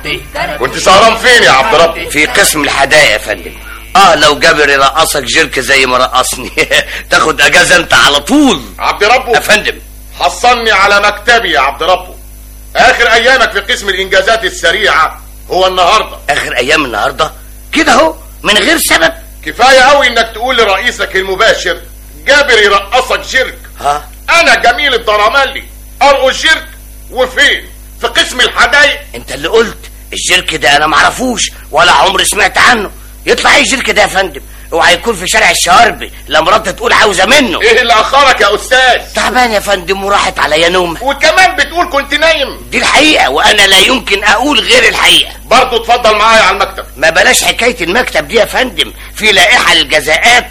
كنت سهران فين يا عبد ربه في قسم الهدايا يا فندم اه لو جابر يرقصك جيرك زي ما رقصني تاخد اجازه انت على طول عبد ربه يا فندم حصلني على مكتبي يا عبد ربه اخر ايامك في قسم الانجازات السريعه هو النهارده اخر ايام النهارده كده اهو من غير سبب كفايه قوي انك تقول لرئيسك المباشر جابر يرقصك جيرك ها انا جميل الدرامالي ارقص جيرك وفين في قسم الحدايق انت اللي قلت الجيرك ده انا معرفوش ولا عمري سمعت عنه يطلع ايه الجيرك ده يا فندم اوعى يكون في شارع الشواربي لا مراتي تقول عاوزه منه ايه اللي اخرك يا استاذ تعبان يا فندم وراحت عليا نوم وكمان بتقول كنت نايم دي الحقيقه وانا لا يمكن اقول غير الحقيقه برضه اتفضل معايا على المكتب ما بلاش حكايه المكتب دي يا فندم في لائحه للجزاءات